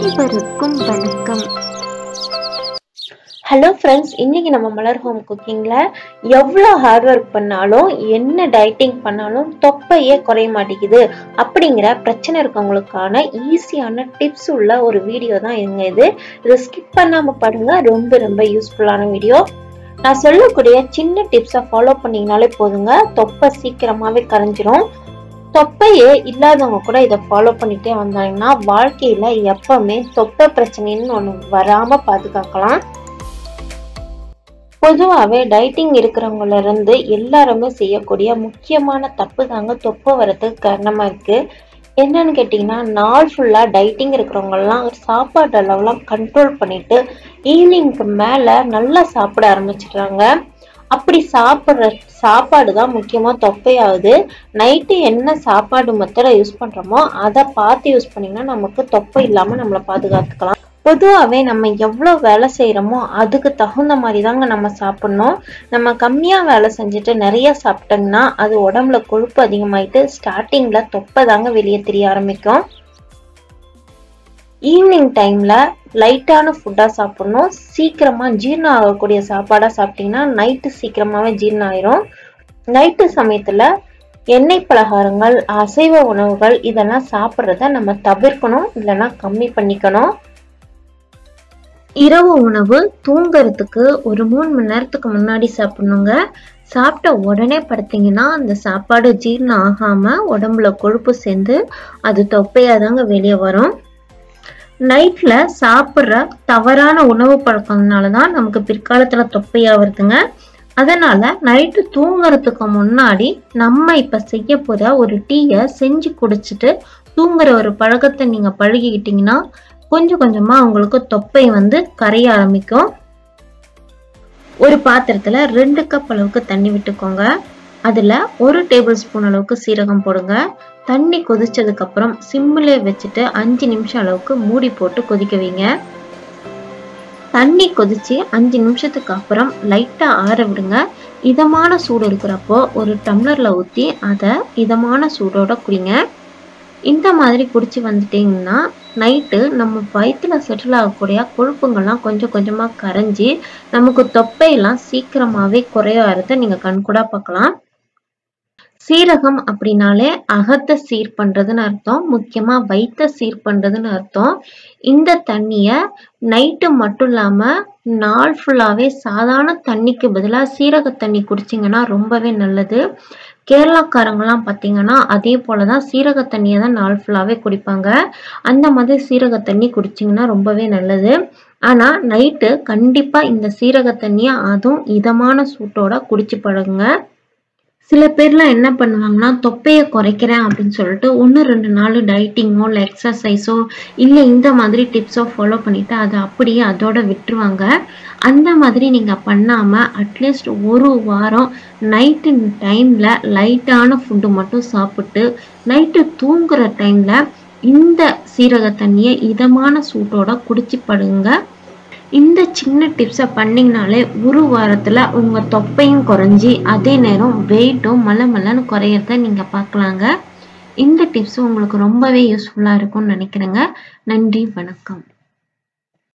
அனைவருக்கும் வணக்கம் hello friends இன்னைக்கு நம்ம மலர் ஹோம் குக்கிங்கில் எவ்வளோ ஹார்ட் ஒர்க் பண்ணாலும் என்ன டயட்டிங் பண்ணாலும் தொப்பையே குறைய மாட்டேங்குது அப்படிங்கிற பிரச்சனை இருக்கவங்களுக்கான ஈஸியான டிப்ஸ் உள்ள ஒரு வீடியோ தான் எங்க இது இதை ஸ்கிப் பண்ணாமல் பாருங்க ரொம்ப ரொம்ப யூஸ்ஃபுல்லான வீடியோ நான் சொல்லக்கூடிய சின்ன டிப்ஸை ஃபாலோ பண்ணீங்கனாலே போதுங்க தொப்பை சீக்கிரமாகவே கரைஞ்சிரும் தொப்பையே இல்லாதவங்க கூட இதை ஃபாலோ பண்ணிட்டே வந்தாங்கன்னா வாழ்க்கையில எப்பவுமே தொப்பை பிரச்சனைன்னு ஒன்று வராம பாதுகாக்கலாம் பொதுவாகவே டைட்டிங் இருக்கிறவங்கள இருந்து எல்லாருமே செய்யக்கூடிய முக்கியமான தப்பு தாங்க தொப்பை வரதுக்கு காரணமா இருக்கு என்னன்னு கேட்டிங்கன்னா நாள் ஃபுல்லாக டைட்டிங் இருக்கிறவங்கலாம் சாப்பாடு அளவுலாம் கண்ட்ரோல் பண்ணிட்டு ஈவினிங்க்கு மேலே நல்லா சாப்பிட ஆரம்பிச்சிடுறாங்க அப்படி சாப்பிட்ற சாப்பாடு தான் முக்கியமாக தொப்பையாகுது நைட்டு என்ன சாப்பாடு மெத்தடை யூஸ் பண்ணுறோமோ அதை பார்த்து யூஸ் பண்ணிங்கன்னா நமக்கு தொப்பை இல்லாமல் நம்மளை பாதுகாத்துக்கலாம் பொதுவாகவே நம்ம எவ்வளோ வேலை செய்கிறோமோ அதுக்கு தகுந்த மாதிரி தாங்க நம்ம சாப்பிட்ணும் நம்ம கம்மியாக வேலை செஞ்சுட்டு நிறைய சாப்பிட்டோம்னா அது உடம்புல கொழுப்பு அதிகமாயிட்டு ஸ்டார்டிங்கில் தொப்பை தாங்க வெளியே தெரிய ஆரம்பிக்கும் ஈவினிங் டைமில் லைட்டான ஃபுட்டாக சாப்பிட்ணும் சீக்கிரமாக ஜீரணம் ஆகக்கூடிய சாப்பாடாக சாப்பிட்டீங்கன்னா நைட்டு சீக்கிரமாகவே ஜீரணம் ஆயிரும் நைட்டு சமயத்தில் எண்ணெய் பலகாரங்கள் அசைவ உணவுகள் இதெல்லாம் சாப்பிட்றத நம்ம தவிர்க்கணும் இல்லைன்னா கம்மி பண்ணிக்கணும் இரவு உணவு தூங்குறதுக்கு ஒரு மூணு மணி நேரத்துக்கு முன்னாடி சாப்பிடணுங்க சாப்பிட்ட உடனே படுத்தீங்கன்னா அந்த சாப்பாடு ஜீரணம் ஆகாம உடம்புல கொழுப்பு சேர்ந்து அது தொப்பையா தாங்க வெளியே வரும் நைட்ல சாப்பிட்ற தவறான உணவு பழக்கம்னால தான் நமக்கு பிற்காலத்துல தொப்பையா வருதுங்க அதனால நைட்டு தூங்குறதுக்கு முன்னாடி நம்ம இப்ப செய்ய போற ஒரு டீயை செஞ்சு குடிச்சிட்டு தூங்குற ஒரு பழக்கத்தை நீங்க பழகிக்கிட்டீங்கன்னா கொஞ்சம் கொஞ்சமா உங்களுக்கு தொப்பை வந்து கரைய ஆரம்பிக்கும் ஒரு பாத்திரத்துல ரெண்டு கப் அளவுக்கு தண்ணி விட்டுக்கோங்க அதுல ஒரு டேபிள் ஸ்பூன் அளவுக்கு சீரகம் போடுங்க தண்ணி கொதிச்சதுக்கு அப்புறம் சிம்மிலே வச்சுட்டு அஞ்சு நிமிஷம் அளவுக்கு மூடி போட்டு கொதிக்க வைங்க தண்ணி கொதிச்சு அஞ்சு நிமிஷத்துக்கு அப்புறம் லைட்டா ஆற விடுங்க இதமான சூடு இருக்கிறப்போ ஒரு டம்ளர்ல ஊத்தி அதை இதமான சூடோட குடிங்க இந்த மாதிரி குடிச்சு வந்துட்டீங்கன்னா நைட்டு நம்ம வயிற்றுல செட்டில் ஆகக்கூடிய கொழுப்புங்கள்லாம் கொஞ்சம் கொஞ்சமாக கரைஞ்சி நமக்கு தொப்பையெல்லாம் சீக்கிரமாகவே குறையாறத நீங்கள் கண்கூடாக பார்க்கலாம் சீரகம் அப்படின்னாலே அகத்தை சீர் பண்றதுன்னு அர்த்தம் முக்கியமா வயிற்ற சீர் பண்றதுன்னு அர்த்தம் இந்த தண்ணிய நைட்டு மட்டும் இல்லாம நாள் ஃபுல்லாவே சாதாரண தண்ணிக்கு பதிலாக சீரக தண்ணி குடிச்சிங்கன்னா ரொம்பவே நல்லது கேரளாக்காரங்கெல்லாம் பார்த்தீங்கன்னா அதே போல தான் சீரக தண்ணியை தான் நாள் ஃபுல்லாகவே குடிப்பாங்க அந்த மாதிரி சீரக தண்ணி குடிச்சிங்கன்னா ரொம்பவே நல்லது ஆனால் நைட்டு கண்டிப்பாக இந்த சீரக தண்ணியை அதுவும் இதமான சூட்டோட குடிச்சு பழகுங்க சில பேர்லாம் என்ன பண்ணுவாங்கன்னா தொப்பையை குறைக்கிறேன் அப்படின்னு சொல்லிட்டு ஒன்று ரெண்டு நாள் டயட்டிங்கோ இல்லை எக்ஸசைஸோ இல்லை இந்த மாதிரி டிப்ஸோ ஃபாலோ பண்ணிட்டு அதை அப்படியே அதோட விட்டுருவாங்க அந்த மாதிரி நீங்கள் பண்ணாமல் அட்லீஸ்ட் ஒரு வாரம் நைட்டு டைமில் லைட்டான ஃபுட்டு மட்டும் சாப்பிட்டு நைட்டு தூங்குற டைமில் இந்த சீரக தண்ணியை இதமான சூட்டோட குடிச்சு படுங்க இந்த சின்ன டிப்ஸை பண்ணிங்கனாலே ஒரு வாரத்தில் உங்கள் தொப்பையும் குறைஞ்சி அதே நேரம் வெயிட்டும் மல்ல மல்லன்னு குறையிறத நீங்கள் பார்க்கலாங்க இந்த டிப்ஸ் உங்களுக்கு ரொம்பவே யூஸ்ஃபுல்லாக இருக்கும்னு நினைக்கிறேங்க நன்றி வணக்கம்